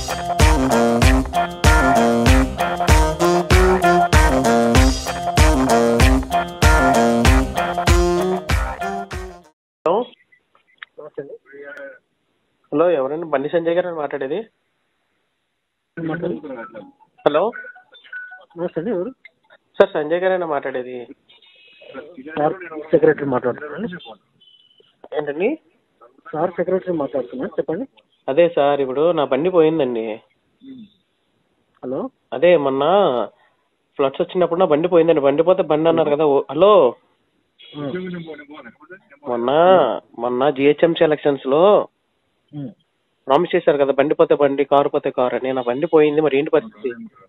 Hello hello ఎవరండి బండి సంజయ్ గారు మాట్లాడేది హలో నమస్తే అండి ఎవరు సార్ సంజయ్ గారేనా మాట్లాడేది సార్ సెక్రటరీ మాట్లాడుతున్నాను ఏంటండి సార్ సెక్రటరీ మాట్లాడుతున్నాను చెప్పండి అదే సార్ ఇప్పుడు నా బండి పోయిందండి హలో అదే మొన్న ఫ్లడ్స్ వచ్చినప్పుడు నా బండి పోయిందండి బండి పోతే బండి అన్నారు కదా ఓ- హలో మొన్న మొన్న జిహెచ్ఎంసీ ఎలక్షన్స్ లో ప్రామిస్ చేశారు కదా బండి పోతే బండి కారు పోతే కారు అని నా బండి పోయింది మరి ఏంటి పరిస్థితి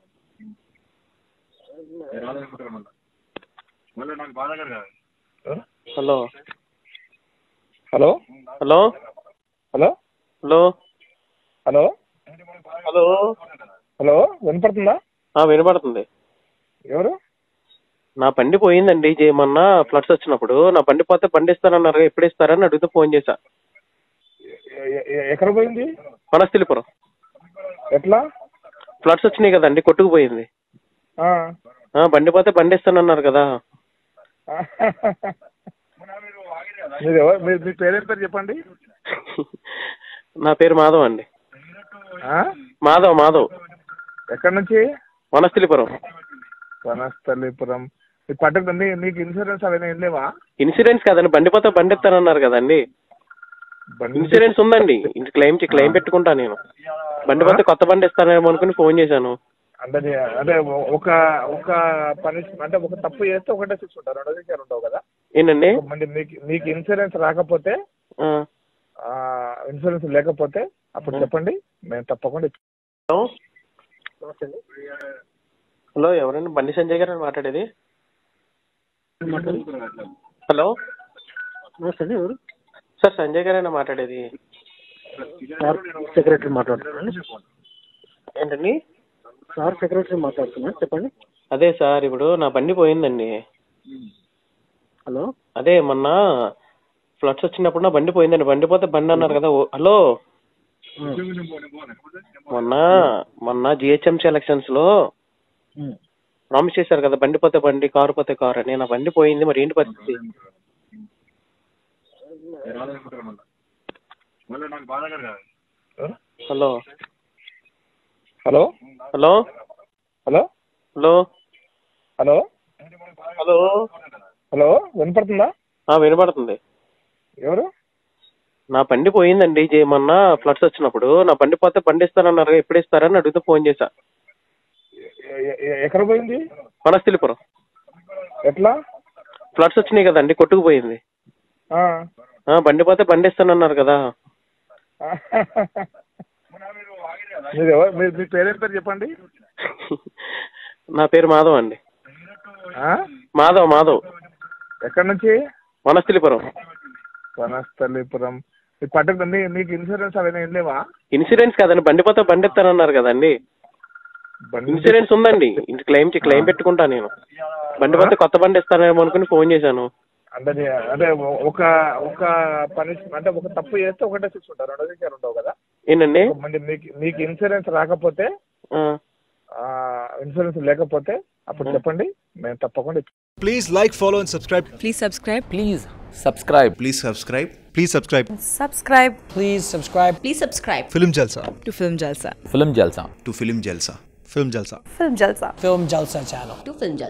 hello hello hello hello hello hello hello hello వినపడుతుందా ఆ, వినపడుతుంది ఎవరు నా బండి పోయిందండి జే- మొన్న ఫ్లడ్స్ వచ్చినప్పుడు నా బండి పోతే బండి ఇస్తానన్నారు కదా, ఎప్పుడు ఇస్తారని అడిగితే ఫోన్ చేశా ఎ- ఎ- ఎ- ఎక్కడ పోయింది వనస్థలిపురం ఎట్లా ఫ్లడ్స్ వచ్చినాయి కదండి కొట్టుకుపోయింది ఆ. ఆ, బండి పోతే బండి ఇస్తానన్నారు కదా మీరు ఎవరు మీ మీ పేరేంటి పేరు చెప్పండి నా పేరు మాధవ్ అండి ఆ? మాధవ్ మాధవ్ ఎక్కడి నుంచి వనస్థలిపురం వనస్థలిపురం ఈ పట్టకు నీ నీకు ఇన్సూరెన్స్ అవన్నీ ఏం లేవా ఇన్సూరెన్స్ కాదండి బండి పోతే బండి ఇస్తానన్నారు కదండి బండి ఇన్సూరెన్స్ ఉందండి ఇంటి క్లెయిమ్ క్లెయిమ్ పెట్టుకుంటా నేను బండి పోతే కొత్త బండి ఇస్తానేమో అనుకుని ఫోన్ చేశాను అంటే నీ- అంటే ఒక ఒక పనిష్మెంట్ అంటే ఒక తప్పు చేస్తే ఒకటే శిక్ష ఉంటారు రెండో శిక్ష ఉండవు కదా ఏంటండి మళ్ళీ నీకు నీకు ఇన్సూరెన్స్ రాకపోతే ఆ. ఆ, ఇన్సూరెన్స్ లేకపోతే అప్పుడు చెప్పండి మేము తప్పకుండా ఇప్పిస్తాం. హలో నమస్తే అండి హలో ఎవరండి బండి సంజయ్ గారు మాట్లాడేది హలో నమస్తే అండి ఎవరు సార్ సంజయ్ గారేనా మాట్లాడేది సార్ సెక్రటరీ మాట్లాడుతున్నాను ఏంటండి సార్ సెక్రటరీ మాట్లాడుతున్నాను చెప్పండి అదే సార్ ఇప్పుడు నా బండి పోయిందండి హలో అదే మొన్న ఫ్లడ్స్ వచ్చినప్పుడు నా బండి పోయిందండి బండి పోతే బండి అన్నారు కదా ఓ- హలో మొన్న మొన్న జిహెచ్ఎంసీ ఎలక్షన్స్ లో ప్రామిస్ చేశారు కదా బండి పోతే బండి కారు పోతే కారు అని నా బండి పోయింది మరి ఏంటి పరిస్థితి hello hello hello hello hello hello hello hello వినపడుతుందా ఆ, వినపడుతుంది ఎవరు నా బండి పోయిందండి జే- మొన్న ఫ్లడ్స్ వచ్చినప్పుడు నా బండి పోతే బండి ఇస్తానన్నారు కదా, ఎప్పుడు ఇస్తారని అడిగితే ఫోన్ చేశా ఎ- ఎ- ఎక్కడ పోయింది వనస్థలిపురం ఎట్లా ఫ్లడ్స్ వచ్చినాయి కదండి కొట్టుకుపోయింది ఆ. ఆ, బండి పోతే బండి ఇస్తానన్నారు కదా మీరు ఎవరు మీరు మీ పేరేంటి పేరు చెప్పండి నా పేరు మాధవ్ అండి ఆ? మాధవ్ మాధవ్ ఎక్కడి నుంచి వనస్థలిపురం వనస్థలిపురం ఈ పట్టకు నీ నీకు ఇన్సూరెన్స్ అవన్నీ ఏం లేవా ఇన్సూరెన్స్ కాదండి బండి పోతే బండి ఇస్తానన్నారు కదండి బండి ఇన్సూరెన్స్ ఉందండి ఇంటి క్లెయిమ్ క్లెయిమ్ పెట్టుకుంటా నేను బండి పోతే కొత్త బండి ఇస్తానేమో అనుకుని ఫోన్ చేశాను అంటే నీ- అంటే ఒక ఒక పనిష్మెంట్ అంటే ఒక తప్పు చేస్తే ఒకటే శిక్ష ఉంటారు రెండో శిక్ష ఉండవు కదా ఏంటండి మళ్ళీ నీకు నీకు ఇన్సూరెన్స్ రాకపోతే ఆ, ఆ, ఇన్సూరెన్స్ లేకపోతే అప్పుడు చెప్పండి మేము తప్పకుండా ఇప్పిస్తాం. Please like, follow, and subscribe. Please subscribe. Please subscribe. Please subscribe. Please subscribe. Subscribe Please subscribe Please subscribe Film Jalsa. to Film Jalsa. Film Jalsa. To Film Jalsa. Film Jalsa. Film Jalsa. Film Jalsa channel. To Film Jalsa.